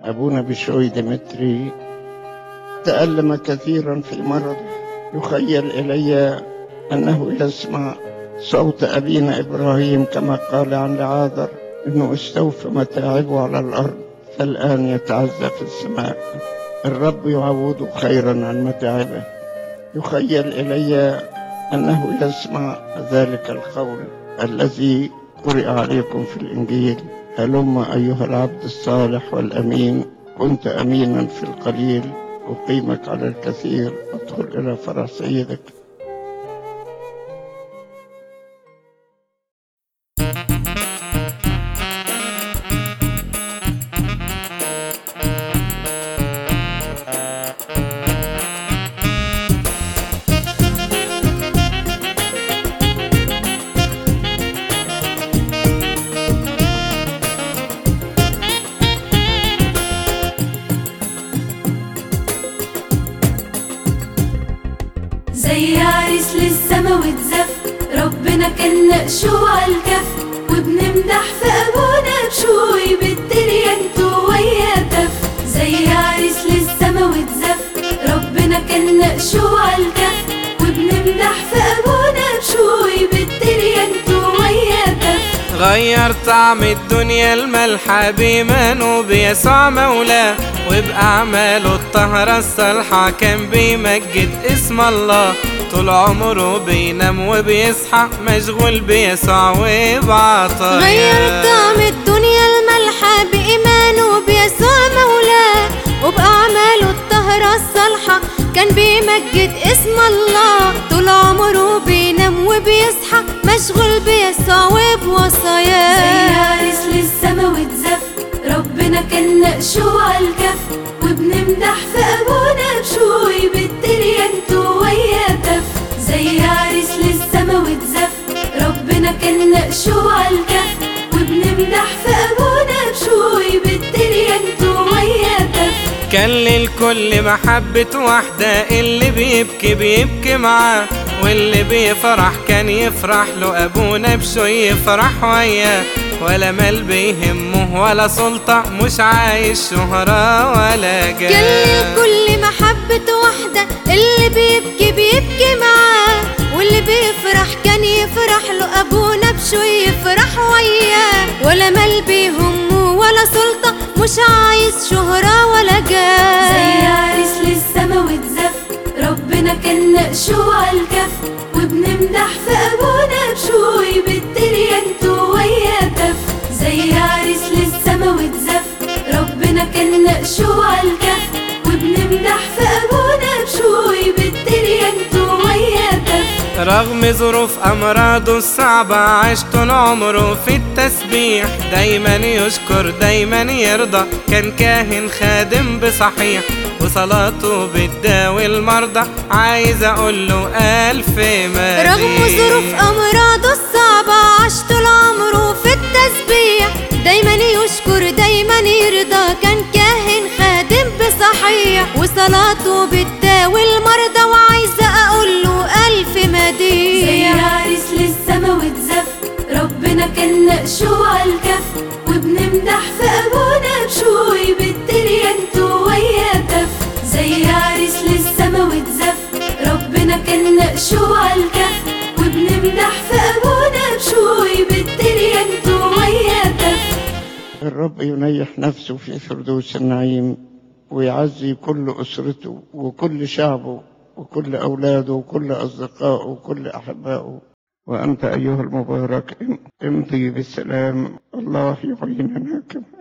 أبونا بشوي ديمتري تألم كثيرا في مرضه يخيل إلي أنه يسمع صوت أبينا إبراهيم كما قال عن لعاذر أنه استوفى متاعبه على الأرض فالآن يتعزى في السماء الرب يعوض خيرا عن متاعبه يخيل إلي أنه يسمع ذلك القول الذي قرئ عليكم في الإنجيل هلم أيها العبد الصالح والأمين كنت أمينا في القليل أقيمك على الكثير ادخل إلى فرح سيدك زي عريس للسما واتزف ربنا كان نقشه على الكف وبنمدح في ابونا بشوي بالتريانتو ويا تف زي عريس للسما واتزف ربنا كان نقشه على الكف وبنمدح في ابونا بشوي بالتريانتو ويا تف غير طعم الدنيا الملحة بإيمانه بيسوع مولاه وبأعماله الطهرة الصالحة كان بيمجد اسم الله طول عمره بينام وبيصحى مشغول بيسوع وبعطايا غير طعم الدنيا الملحة بإيمانه بيسوع مولاه وبأعماله الطهرة الصالحة كان بيمجد اسم الله طول عمره بينام وبيصحى مشغول بيسوع زي وبوصاياه عريس للسما واتزف ربنا كان نقشه على الكف وبنمدح في ابونا بشوي بالتريانتو ويا تف زي عريس للسما واتزف ربنا كان نقشه على الكف وبنمدح في ابونا بشوي بالتريانتو ويا تف كان للكل محبة واحدة اللي بيبكي بيبكي معاه واللي بيفرح كان يفرح له أبونا بشوي يفرح وياه ولا مال بيهمه ولا سلطة مش عايش شهرة ولا جاه كان للكل محبة واحدة اللي بيبكي بيبكي معاه واللي بيفرح كان يفرح له أبونا بشوي يفرح وياه ولا مال بيهمه ولا سلطة مش عايز شهرة ولا زي جاه عريس للسما واتزف ربنا كان نقشه على الكف وبنمدح في ابونا بشوي بالتريانتو ويا تف زي عريس للسما واتزف ربنا كان نقشه على الكف وبنمدح في ابونا بشوي بالتريانتو ويا تف رغم ظروف أمراضه الصعبة عاش طول عمره في التسبيح دايما يشكر دايما يرضى كان كاهن خادم بصحيح وصلاته بتداوي المرضى عايز أقول له ألف مديح رغم ظروف أمراضه الصعبة عاش طول عمره في التسبيح دايما يشكر دايما يرضى كان كاهن خادم بصحيح وصلاته بتداوي المرضى وعايزة أقول له ألف زي مديح عريس للسما واتزف ربنا كان نقشه على الكف وبنمدح في ابونا بشوي بالتريانتو ويا تف زي عريس للسما واتزف ربنا كان نقشه على الكف وبنمدح في ابونا بشوي بالتريانتو ويا تف الرب ينيح نفسه في فردوس النعيم ويعزي كل أسرته وكل شعبه وكل أولاده وكل أصدقائه وكل أحبائه وأنت أيها المبارك امضي بالسلام الله يعيننا كما